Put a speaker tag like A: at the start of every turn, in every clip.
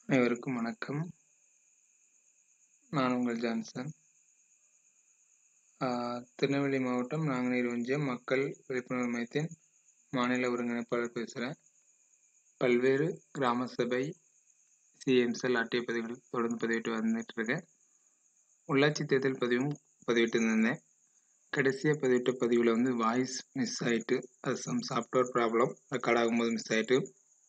A: அனைவருக்கும் வணக்கம் நான் உங்கள் ஜான்சன் ஆஹ் திருநெல்வேலி மாவட்டம் நாங்குநேரி ஒன்றியம் மக்கள் விழிப்புணர்வு மையத்தின் மாநில ஒருங்கிணைப்பாளர் பேசுகிறேன் பல்வேறு கிராம சபை சிஎம்செல் அட்டை பதிவுகள் தொடர்ந்து பதிவிட்டு வந்துட்டு இருக்கேன் உள்ளாட்சி தேர்தல் பதிவும் பதிவிட்டு இருந்தேன் கடைசியாக பதிவிட்ட பதிவில் வந்து வாய்ஸ் மிஸ் ஆகிட்டு அது சம் சாஃப்ட்வேர் ப்ராப்ளம் ரெக்கார்ட் ஆகும்போது மிஸ் ஆகிட்டு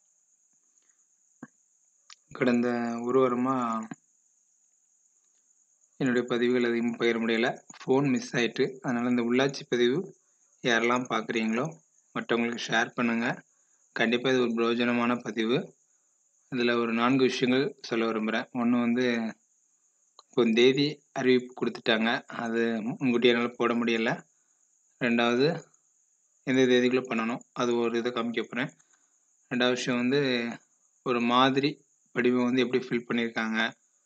A: கடந்த ஒரு வாரமாக என்னுடைய பதிவுகள் அதிகமாக பகிர முடியல ஃபோன் மிஸ் ஆகிட்டு அதனால் இந்த உள்ளாட்சி பதிவு யாரெல்லாம் பார்க்குறீங்களோ மற்றவங்களுக்கு ஷேர் பண்ணுங்கள் கண்டிப்பாக இது ஒரு பிரயோஜனமான பதிவு இதில் ஒரு நான்கு விஷயங்கள் சொல்ல விரும்புகிறேன் ஒன்று வந்து இப்போ தேதி அறிவிப்பு கொடுத்துட்டாங்க அது முன்கூட்டியே என்னால் போட முடியலை ரெண்டாவது எந்த தேதிக்குள்ளே பண்ணணும் அது ஒரு இதை காமிக்க போகிறேன் ரெண்டாவது விஷயம் வந்து ஒரு மாதிரி படிவம் வந்து எப்படி ஃபில் பண்ணியிருக்காங்க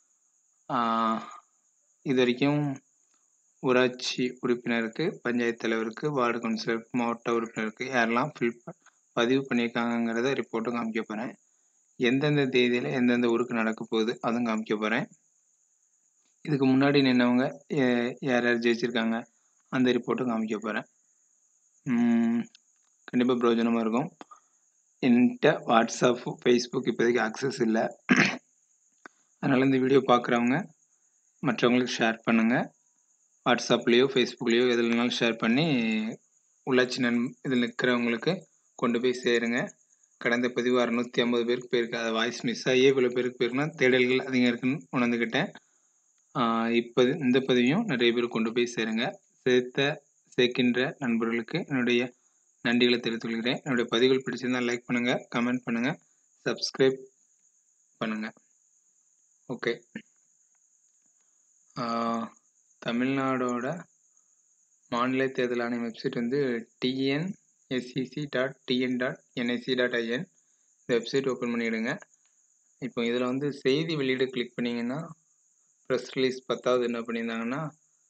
A: இது வரைக்கும் ஊராட்சி உறுப்பினருக்கு பஞ்சாயத்து தலைவருக்கு வார்டு கவுன்சிலருக்கு மாவட்ட உறுப்பினருக்கு யாரெல்லாம் ஃபில் பதிவு பண்ணியிருக்காங்கங்கிறத ரிப்போர்ட்டும் காமிக்க போகிறேன் எந்தெந்த தேதியில் எந்தெந்த ஊருக்கு நடக்க போகுது அதுவும் காமிக்க போகிறேன் இதுக்கு முன்னாடி நின்றவங்க யார் யார் ஜெயிச்சிருக்காங்க அந்த ரிப்போர்ட்டும் காமிக்க போகிறேன் கண்டிப்பாக பிரயோஜனமாக இருக்கும் என்கிட்ட வாட்ஸ்அப் ஃபேஸ்புக் இப்போதைக்கு ஆக்சஸ் இல்லை அதனால் இந்த வீடியோ பார்க்குறவங்க மற்றவங்களுக்கு ஷேர் பண்ணுங்கள் வாட்ஸ்அப்லேயோ ஃபேஸ்புக்லேயோ எதுலனாலும் ஷேர் பண்ணி உள்ளாட்சி நன் இதில் நிற்கிறவங்களுக்கு கொண்டு போய் சேருங்க கடந்த பதிவு அறநூற்றி ஐம்பது பேருக்கு போயிருக்கு அதை வாய்ஸ் மிஸ் ஆகியே இவ்வளோ பேருக்கு போயிருக்குன்னா தேடல்கள் அதிகம் இருக்குன்னு உணர்ந்துக்கிட்டேன் இப்போ இந்த பதிவையும் நிறைய பேர் கொண்டு போய் சேருங்க சேர்த்த சேர்க்கின்ற நண்பர்களுக்கு என்னுடைய நன்றிகளை தெரிவித்துக் கொள்கிறேன் என்னுடைய பதிவுகள் பிடிச்சிருந்தால் லைக் பண்ணுங்கள் கமெண்ட் பண்ணுங்கள் சப்ஸ்கிரைப் பண்ணுங்கள் ஓகே தமிழ்நாடோட மாநில தேர்தல் ஆணையம் வெப்சைட் வந்து TN SCC dot TN dot NIC dot IN இந்த வெப்சைட் ஓப்பன் பண்ணிவிடுங்க இப்போ இதில் வந்து செய்தி வெளியீடு கிளிக் பண்ணிங்கன்னா ப்ரெஸ் ரிலீஸ் பத்தாவது என்ன பண்ணியிருந்தாங்கன்னா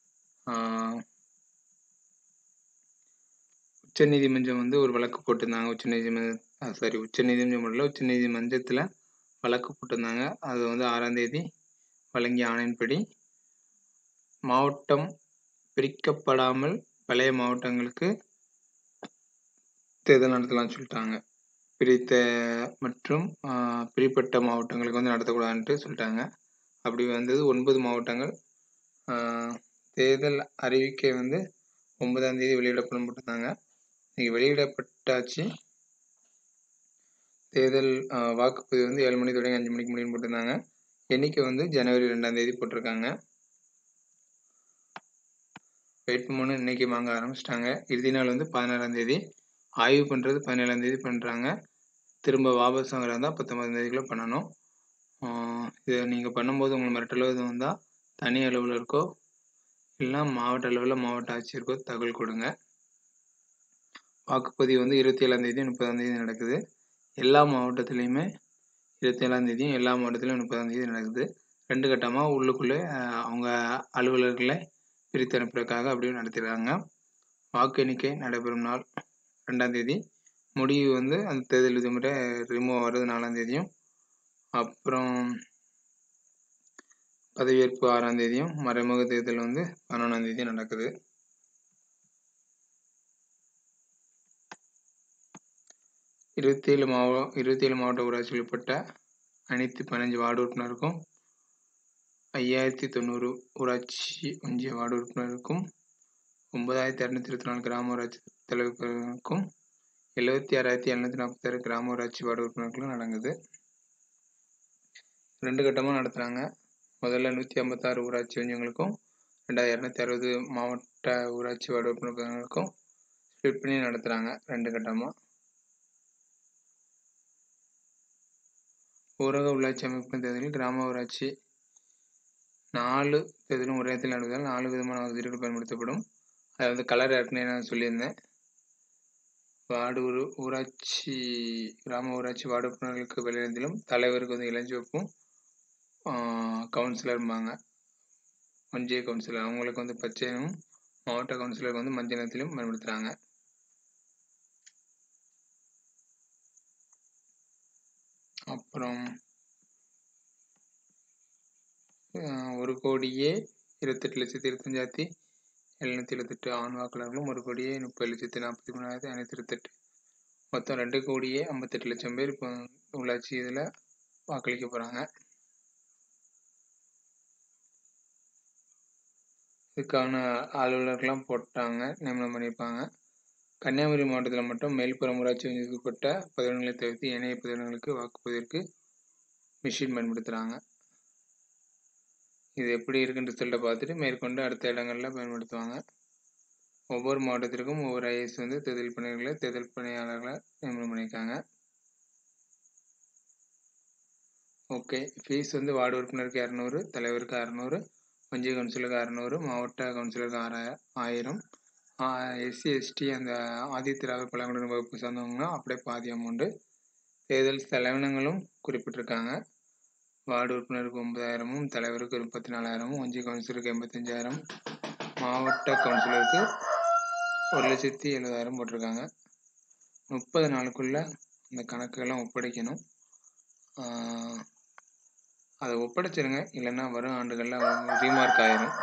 A: உச்சநீதிமன்றம் வந்து ஒரு வழக்கு போட்டிருந்தாங்க உச்சநீதிமன்ற சாரி உச்சநீதிமன்றம் உச்சநீதிமன்றத்தில் வழக்கு போட்டிருந்தாங்க அது வந்து ஆறாம் தேதி வழங்கிய ஆணையின்படி மாவட்டம் பிரிக்கப்படாமல் பழைய மாவட்டங்களுக்கு தேர்தல் நடத்தலாம்னு சொல்லிட்டாங்க பிரித்த மற்றும் பிரிப்பட்ட மாவட்டங்களுக்கு வந்து நடத்தக்கூடாதுன்ட்டு சொல்லிட்டாங்க அப்படி வந்தது ஒன்பது மாவட்டங்கள் தேர்தல் அறிவிக்கை வந்து ஒன்பதாம் தேதி வெளியிடப்படும் போட்டிருந்தாங்க இன்னைக்கு வெளியிடப்பட்டாச்சு தேர்தல் வாக்குப்பதிவு வந்து ஏழு மணி தொடங்கி அஞ்சு மணிக்கு முடியும் போட்டிருந்தாங்க எண்ணிக்கை வந்து ஜனவரி ரெண்டாம் தேதி போட்டிருக்காங்க வேட்புமனு இன்னைக்கு வாங்க ஆரம்பிச்சிட்டாங்க இறுதி நாள் வந்து பதினாறாம் தேதி ஆய்வு பண்ணுறது பதினேழாம் தேதி பண்ணுறாங்க திரும்ப வாபஸ் வாங்குறதா இருந்தால் பத்தொன்பதாம் தேதிக்குள்ளே பண்ணணும் இதை நீங்கள் பண்ணும்போது உங்களுக்கு மிரட்டலோ எதுவும் வந்தால் தனி அலுவலருக்கோ இல்லைனா மாவட்ட அளவில் மாவட்ட ஆட்சியருக்கோ தகவல் கொடுங்க வாக்குப்பதிவு வந்து இருபத்தி ஏழாம் தேதி முப்பதாம் தேதி நடக்குது எல்லா மாவட்டத்துலேயுமே இருபத்தி ஏழாம் தேதியும் எல்லா மாவட்டத்திலையும் முப்பதாம் தேதி நடக்குது ரெண்டு கட்டமாக உள்ளுக்குள்ளே அவங்க அலுவலர்களை பிரித்து அனுப்புறதுக்காக அப்படியே நடத்திடுறாங்க வாக்கு எண்ணிக்கை நடைபெறும் நாள் ரெண்டாம் தேதி முடிவு வந்து அந்த தேர்தல் விதிமுறை ரிமூவ் ஆகிறது நாலாம் தேதியும் அப்புறம் பதவியேற்பு ஆறாம் தேதியும் மறைமுக தேர்தல் வந்து பதினொன்றாம் தேதி நடக்குது இருபத்தி ஏழு மாவ இருபத்தி ஏழு மாவட்ட ஊராட்சி உட்பட்ட அனைத்து பதினஞ்சு வார்டு உறுப்பினருக்கும் ஐயாயிரத்தி தொண்ணூறு ஊராட்சி ஒன்றிய வார்டு உறுப்பினருக்கும் ஒன்பதாயிரத்தி இரநூத்தி இருபத்தி நாலு கிராம ஊராட்சி தலைவர்களுக்கும் எழுபத்தி ஆறாயிரத்தி எழுநூற்றி நாற்பத்தாறு கிராம ஊராட்சி வார்டு உறுப்பினர்களும் நடங்குது ரெண்டு கட்டமாக நடத்துகிறாங்க முதல்ல நூற்றி ஐம்பத்தாறு ஊராட்சி ஒன்றியங்களுக்கும் ரெண்டாயிரத்தி இரநூத்தி அறுபது மாவட்ட ஊராட்சி வார்டு உறுப்பினர்களுக்கும் ஸ்பிளிட் பண்ணி நடத்துகிறாங்க ரெண்டு கட்டமாக ஊரக உள்ளாட்சி அமைப்பு தேர்தலில் கிராம ஊராட்சி நாலு தேர்தலும் ஒரே இடத்தில் நடந்தால் நாலு விதமான வசதிகள் பயன்படுத்தப்படும் அதை வந்து கலர் ஏற்கனவே நான் சொல்லியிருந்தேன் வார்டு ஊரு ஊராட்சி கிராம ஊராட்சி வார்டு உறுப்பினர்களுக்கு வெளியிடத்திலும் தலைவருக்கு வந்து இளஞ்சிவப்பும் கவுன்சிலர்பாங்க ஒன்றிய கவுன்சிலர் அவங்களுக்கு வந்து பச்சையும் மாவட்ட கவுன்சிலருக்கு வந்து மஞ்சள் நிறத்திலும் பயன்படுத்துகிறாங்க அப்புறம் ஒரு கோடியே இருபத்தெட்டு லட்சத்தி இருபத்தஞ்சாயிரத்தி எழுநூற்றி எழுபத்தெட்டு ஆண் வாக்காளர்களும் ஒரு கோடியே முப்பது லட்சத்தி நாற்பத்தி மூணாயிரத்தி ஐநூற்றி இருபத்தெட்டு மொத்தம் ரெண்டு கோடியே ஐம்பத்தெட்டு லட்சம் பேர் இப்போ உள்ளாட்சி இதில் வாக்களிக்க போகிறாங்க இதுக்கான அலுவலர்கள்லாம் போட்டாங்க நியமனம் பண்ணியிருப்பாங்க கன்னியாகுமரி மாவட்டத்தில் மட்டும் மேல்புறம் ஊராட்சி ஒன்றியத்துக்குட்பட்ட பதினொன்றுகளை தவிர்த்து ஏனைய பதினொன்றுகளுக்கு வாக்குப்பதிவிற்கு மிஷின் பயன்படுத்துகிறாங்க இது எப்படி இருக்குன்னு ரிசல்ட்டை பார்த்துட்டு மேற்கொண்டு அடுத்த இடங்களில் பயன்படுத்துவாங்க ஒவ்வொரு மாவட்டத்திற்கும் ஒவ்வொரு ஐஏஎஸ் வந்து தேர்தல் பணியாளர்களை தேர்தல் பணியாளர்களை நியமனம் பண்ணியிருக்காங்க ஓகே ஃபீஸ் வந்து வார்டு உறுப்பினருக்கு இரநூறு தலைவருக்கு அறநூறு ஒன்றிய கவுன்சிலருக்கு அறநூறு மாவட்ட கவுன்சிலருக்கு ஆறாயிரம் ஆயிரம் எஸ்சி எஸ்டி அந்த ஆதித்திராவிட பழங்குடியின வகுப்பு சார்ந்தவங்கன்னா அப்படியே பாதி அமௌண்ட்டு தேர்தல் செலவினங்களும் குறிப்பிட்டிருக்காங்க வார்டு உறுப்பினருக்கு ஒன்பதாயிரமும் தலைவருக்கு முப்பத்தி நாலாயிரமும் ஒன்றிய கவுன்சிலருக்கு எண்பத்தஞ்சாயிரம் மாவட்ட கவுன்சிலருக்கு ஒரு லட்சத்தி எழுபதாயிரம் போட்டிருக்காங்க முப்பது நாளுக்குள்ளே இந்த கணக்குகள்லாம் ஒப்படைக்கணும் அதை ஒப்படைச்சிருங்க இல்லைன்னா வரும் ஆண்டுகளில் ரீமார்க் ஆயிரும்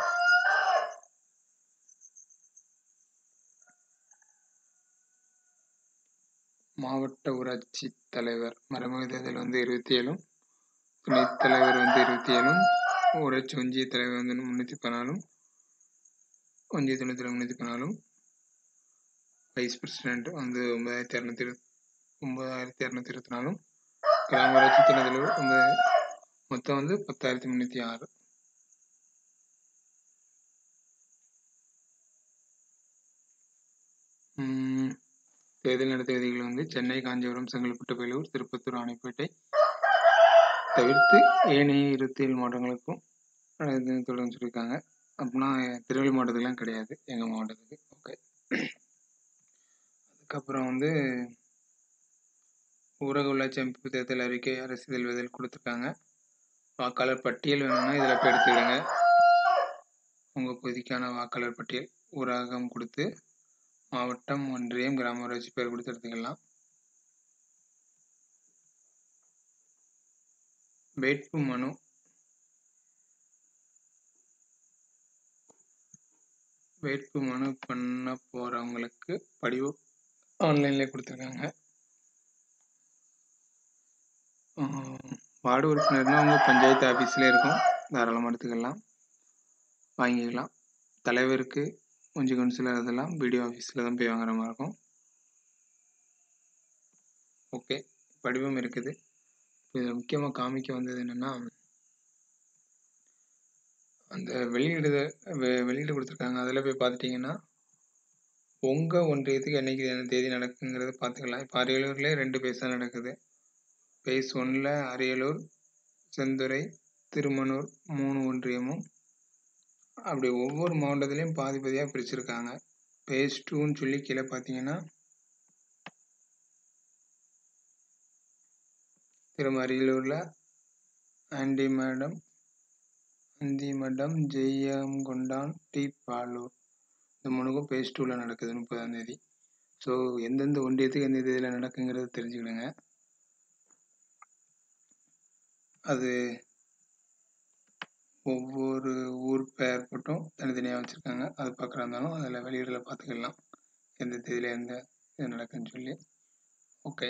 A: மாவட்ட ஊராட்சி தலைவர் மறைமுக தேர்தல் வந்து இருபத்தி ஏழும் துணைத் தலைவர் வந்து இருபத்தி ஏழும் ஊராட்சி ஒன்றிய தலைவர் வந்து முந்நூற்றி பதினாலும் ஒன்றிய துணைத் தலைவர் முந்நூற்றி பதினாலும் வைஸ் பிரசிடென்ட் வந்து ஒன்பதாயிரத்தி இரநூத்தி இரு ஒன்பதாயிரத்தி இரநூத்தி இருபத்தி நாலும் கிராம ஊராட்சி துணைத் தலைவர் ஒன்பது மொத்தம் வந்து பத்தாயிரத்தி முந்நூற்றி ஆறு தேர்தல் நடத்த விதிகள் வந்து சென்னை காஞ்சிபுரம் செங்கல்பட்டு வேலூர் திருப்பத்தூர் ஆணைப்பேட்டை தவிர்த்து ஏனைய இருபத்தி ஏழு மாவட்டங்களுக்கும் தொடர்ந்து சொல்லியிருக்காங்க அப்படின்னா திருவள்ளூர் மாவட்டத்துக்குலாம் கிடையாது எங்கள் மாவட்டத்துக்கு ஓகே அதுக்கப்புறம் வந்து ஊரக உள்ளாட்சி அமைப்பு தேர்தல் அறிக்கை அரசு செல்வதில் கொடுத்துருக்காங்க வாக்காளர் பட்டியல் வேணும்னா இதில் போய் எடுத்துக்கிடுங்க உங்கள் பகுதிக்கான வாக்காளர் பட்டியல் ஊரகம் கொடுத்து மாவட்டம் ஒன்றியம் கிராம ஊராட்சி பேர் கொடுத்து எடுத்துக்கலாம் வேட்பு மனு வேட்பு மனு பண்ண போகிறவங்களுக்கு படிவம் ஆன்லைன்லேயே கொடுத்துருக்காங்க வார்டு உறுப்பினர்னா உங்கள் பஞ்சாயத்து ஆஃபீஸ்லேயே இருக்கும் தாராளமாக எடுத்துக்கலாம் வாங்கிக்கலாம் தலைவருக்கு ஒன்றிய கவுன்சிலர் அதெல்லாம் பிடிஓ ஆஃபீஸில் தான் போய் வாங்குற மாதிரி இருக்கும் ஓகே படிவம் இருக்குது இதில் முக்கியமாக காமிக்க வந்தது என்னென்னா அந்த வெளியிடுத வெ வெளியீடு கொடுத்துருக்காங்க அதில் போய் பார்த்துட்டிங்கன்னா உங்கள் ஒன்றியத்துக்கு என்றைக்கு என்ன தேதி நடக்குங்கிறத பார்த்துக்கலாம் இப்போ அரியலூர்லேயே ரெண்டு பேஸ் தான் நடக்குது பேஸ் ஒன்றில் அரியலூர் செந்துறை திருமணூர் மூணு ஒன்றியமும் அப்படி ஒவ்வொரு மாவட்டத்துலேயும் பாதி பாதியாக பிரிச்சுருக்காங்க பேஸ் டூன்னு சொல்லி கீழே பார்த்தீங்கன்னா திரும்ப அரியலூரில் ஆண்டி மேடம் அந்தி மடம் ஜெயம் கொண்டான் டி பாலூர் இந்த மூணுக்கும் பேஸ் டூவில் நடக்குது முப்பதாம் தேதி ஸோ எந்தெந்த ஒன்றியத்துக்கு எந்த தேதியில் நடக்குங்கிறது தெரிஞ்சுக்கிடுங்க அது ஒவ்வொரு ஊர் பெயர் போட்டும் தனித்தனியாக வச்சுருக்காங்க அது பார்க்குறா இருந்தாலும் அதில் வெளியீடில் பார்த்துக்கலாம் எந்த தேதியில் எந்த இது நடக்குன்னு சொல்லி ஓகே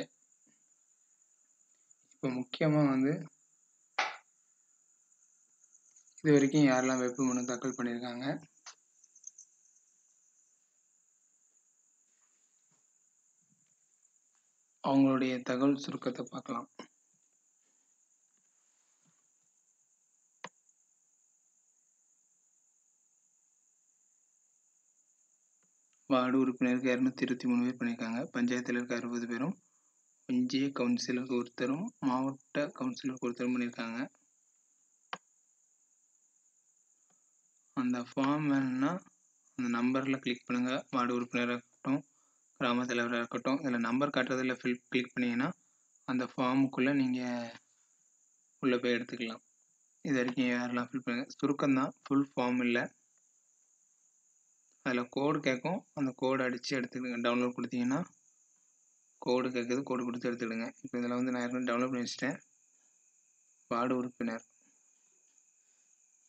A: இப்போ முக்கியமாக வந்து இது வரைக்கும் யாரெல்லாம் வேட்பு மனு தாக்கல் பண்ணியிருக்காங்க அவங்களுடைய தகவல் சுருக்கத்தை பார்க்கலாம் வார்டு உறுப்பினருக்கு இரநூத்தி இருபத்தி மூணு பேர் பண்ணியிருக்காங்க பஞ்சாயத்தில் இருக்க அறுபது பேரும் ஒன்றிய கவுன்சிலருக்கு ஒருத்தரும் மாவட்ட கவுன்சிலருக்கு ஒருத்தரும் பண்ணியிருக்காங்க அந்த ஃபார்ம் வேணும்னா அந்த நம்பரில் கிளிக் பண்ணுங்கள் வார்டு உறுப்பினராக இருக்கட்டும் கிராம தலைவராக இருக்கட்டும் இதில் நம்பர் காட்டுறதில் ஃபில் கிளிக் பண்ணிங்கன்னா அந்த ஃபார்முக்குள்ளே நீங்கள் உள்ளே போய் எடுத்துக்கலாம் இது வரைக்கும் யாரெல்லாம் ஃபில் பண்ணுங்கள் சுருக்கம் தான் ஃபுல் ஃபார்ம் இல்லை அதில் கோடு கேட்கும் அந்த கோடு அடித்து எடுத்துக்கிடுங்க டவுன்லோட் கொடுத்தீங்கன்னா கோடு கேட்குது கோடு கொடுத்து எடுத்துக்கிடுங்க இப்போ இதில் வந்து நான் ஏற்கனவே டவுன்லோட் பண்ணி வச்சுட்டேன் வார்டு உறுப்பினர்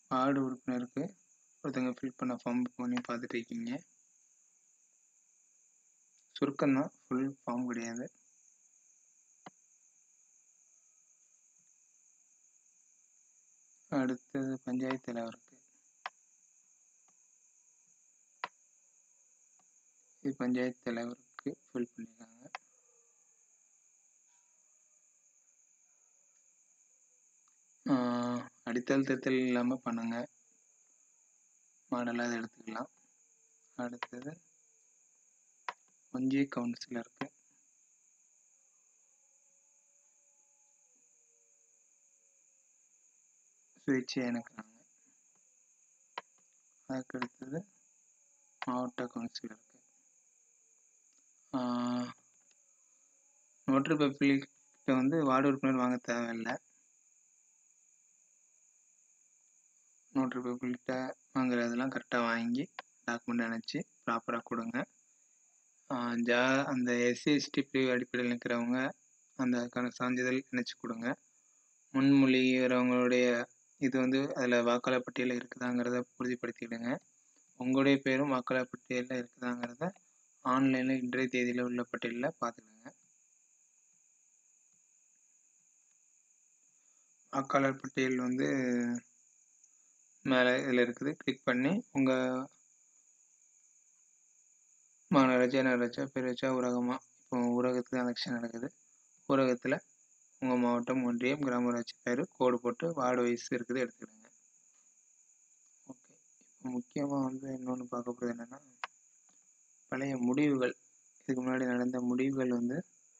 A: வார்டு உறுப்பினருக்கு ஒருத்தங்க ஃபில் பண்ண ஃபார்ம் பண்ணி பார்த்துட்டு இருக்கீங்க சுருக்கம் தான் ஃபுல் ஃபார்ம் கிடையாது அடுத்தது பஞ்சாயத்து தலைவருக்கு இது பஞ்சாயத்து தலைவருக்கு ஃபில் பண்ணியிருக்காங்க அடித்தல் திருத்தல் இல்லாமல் பண்ணுங்க மாடலாக அதை எடுத்துக்கலாம் அடுத்தது ஒன்றிய கவுன்சிலருக்கு சுயேட்சையாக இணைக்கிறாங்க அதுக்கு அடுத்தது மாவட்ட கவுன்சிலருக்கு நோட்ரி பப்ளிக்கிட்ட வந்து வார்டு உறுப்பினர் வாங்க தேவையில்லை நோட்ரி பப்ளிக்கிட்ட வாங்குறதெல்லாம் கரெக்டாக வாங்கி டாக்குமெண்ட் அணைச்சி ப்ராப்பராக கொடுங்க ஜா அந்த எஸ்சி எஸ்டி பிரிவு அடிப்படையில் நிற்கிறவங்க அந்த அதுக்கான சான்றிதழ் இணைச்சி கொடுங்க முன்மொழிகிறவங்களுடைய இது வந்து அதில் வாக்காளர் பட்டியலில் இருக்குதாங்கிறத உறுதிப்படுத்திடுங்க உங்களுடைய பேரும் வாக்காளர் பட்டியலில் இருக்குதாங்கிறத ஆன்லைனில் இன்றைய தேதியில் உள்ள பட்டியலில் பார்த்துடுங்க வாக்காளர் பட்டியல் வந்து மேலே இதில் இருக்குது கிளிக் பண்ணி உங்கள் மாநகராட்சி நகராட்சியா பேரூராட்சியா ஊரகமாக இப்போ ஊரகத்துக்கு எலெக்ஷன் நடக்குது ஊரகத்தில் உங்கள் மாவட்டம் ஒன்றியம் கிராம ஊராட்சி பேர் கோடு போட்டு வார்டு வைஸ் இருக்குது எடுத்துக்கிடுங்க ஓகே இப்போ முக்கியமாக வந்து இன்னொன்று பார்க்க போகிறது என்னென்னா பழைய முடிவுகள் இதுக்கு முன்னாடி நடந்த முடிவுகள் வந்து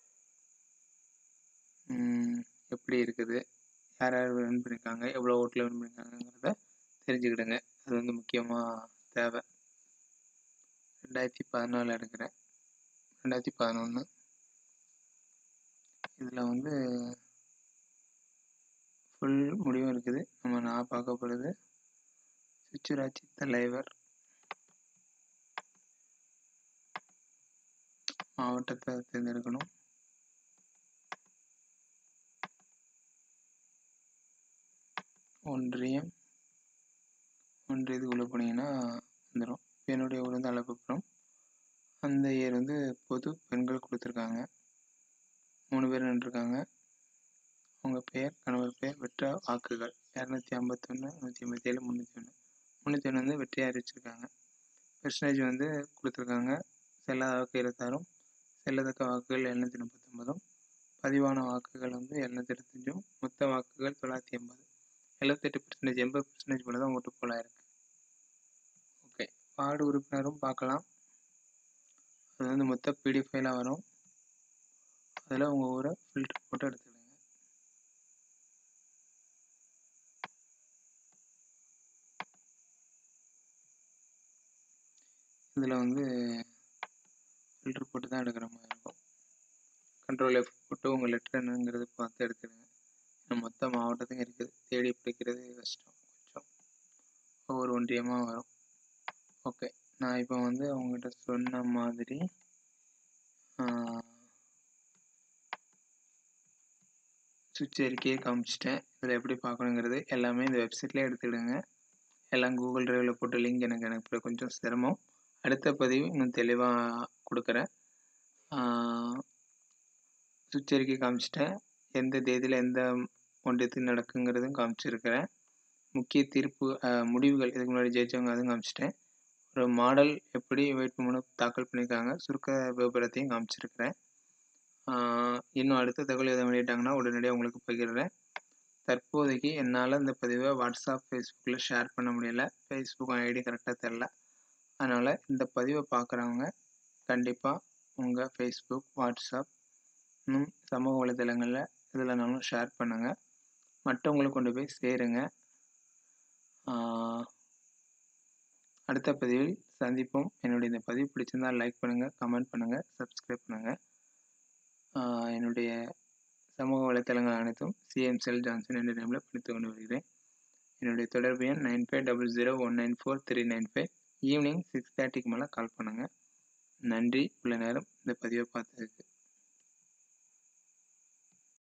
A: எப்படி இருக்குது யார் யார் வின் பண்ணியிருக்காங்க எவ்வளோ ஓட்டில் வின் பண்ணியிருக்காங்கிறத தெரிஞ்சுக்கிடுங்க அது வந்து முக்கியமாக தேவை ரெண்டாயிரத்தி பதினாலு எடுக்கிறேன் ரெண்டாயிரத்தி பதினொன்று இதில் வந்து ஃபுல் முடிவும் இருக்குது நம்ம நான் பார்க்க போகிறது சுச்சுராட்சி தலைவர் மாவட்டத்தை தேர்ந்தெடுக்கணும் ஒன்றியம் ஒன்றியத்துக்குள்ளே போனீங்கன்னா வந்துடும் என்னுடைய ஊர் வந்து அழகுப்புறம் அந்த இயர் வந்து பொது பெண்கள் கொடுத்துருக்காங்க மூணு பேர் நின்றுருக்காங்க அவங்க பெயர் கணவர் பெயர் வெற்ற வாக்குகள் இரநூத்தி ஐம்பத்தொன்று நூற்றி ஐம்பத்தி ஏழு முந்நூற்றி ஒன்று முந்நூற்றி ஒன்று வந்து வெற்றியாக அறிவிச்சிருக்காங்க பெர்சன்டேஜ் வந்து கொடுத்துருக்காங்க செல்லாத வாக்கு இருபத்தாறும் செல்லத்தக்க வாக்குகள் எழுநூற்றி முப்பத்தொம்பதும் பதிவான வாக்குகள் வந்து எழுநூற்றி இருபத்தஞ்சும் மொத்த வாக்குகள் தொள்ளாயிரத்தி எண்பது எழுபத்தெட்டு பர்சன்டேஜ் எண்பது பர்சன்டேஜ் போல தான் ஓட்டு போலாக இருக்குது ஓகே வார்டு உறுப்பினரும் பார்க்கலாம் அது வந்து மொத்த பிடிஎஃப் ஃபைலாக வரும் அதில் உங்கள் ஊரை ஃபில்டர் போட்டு எடுத்துக்கிடுங்க இதில் வந்து ஃபில்டர் போட்டு தான் எடுக்கிற மாதிரி இருக்கும் கண்ட்ரோல் எஃப் போட்டு உங்கள் லெட்டர் என்னங்கிறது பார்த்து எடுத்துடுங்க ஏன்னா மொத்த மாவட்டத்துக்கும் இருக்குது தேடி பிடிக்கிறது கஷ்டம் கொஞ்சம் ஒவ்வொரு ஒன்றியமாக வரும் ஓகே நான் இப்போ வந்து அவங்ககிட்ட சொன்ன மாதிரி சுவிட்ச் அறிக்கையை காமிச்சிட்டேன் இதில் எப்படி பார்க்கணுங்கிறது எல்லாமே இந்த வெப்சைட்லேயே எடுத்துக்கிடுங்க எல்லாம் கூகுள் ட்ரைவில் போட்டு லிங்க் எனக்கு எனக்கு கொஞ்சம் சிரமம் அடுத்த பதிவு இன்னும் தெளிவாக கொடுக்குறேன் சுவிட்ச் அறிக்கை காமிச்சிட்டேன் எந்த தேதியில் எந்த ஒன்றியத்துக்கு நடக்குங்கிறதும் காமிச்சிருக்கிறேன் முக்கிய தீர்ப்பு முடிவுகள் இதுக்கு முன்னாடி ஜெயிச்சவங்க அதுவும் காமிச்சிட்டேன் ஒரு மாடல் எப்படி வேட்புமனு தாக்கல் பண்ணியிருக்காங்க சுருக்க விவரத்தையும் காமிச்சிருக்கிறேன் இன்னும் அடுத்த தகவல் எதை வெளியிட்டாங்கன்னா உடனடியாக உங்களுக்கு பகிர்றேன் தற்போதைக்கு என்னால் இந்த பதிவை வாட்ஸ்அப் ஃபேஸ்புக்கில் ஷேர் பண்ண முடியல ஃபேஸ்புக் ஐடி கரெக்டாக தெரில அதனால் இந்த பதிவை பார்க்குறவங்க கண்டிப்பாக உங்கள் ஃபேஸ்புக் வாட்ஸ்அப் இன்னும் சமூக வலைதளங்களில் இதில்னாலும் ஷேர் பண்ணுங்கள் மற்றவங்களுக்கு கொண்டு போய் சேருங்க அடுத்த பதிவில் சந்திப்போம் என்னுடைய இந்த பதிவு பிடிச்சிருந்தால் லைக் பண்ணுங்கள் கமெண்ட் பண்ணுங்கள் சப்ஸ்கிரைப் பண்ணுங்கள் என்னுடைய சமூக வலைத்தளங்கள் அனைத்தும் சிஎம் செல் ஜான்சன் என்ற நேமில் படித்து கொண்டு வருகிறேன் என்னுடைய தொடர்பு எண் nine five double zero one nine four three nine five evening six தேர்ட்டிக்கு மேலே கால் பண்ணுங்கள் நன்றி உள்ள நேரம் இந்த பதிவை பார்த்ததுக்கு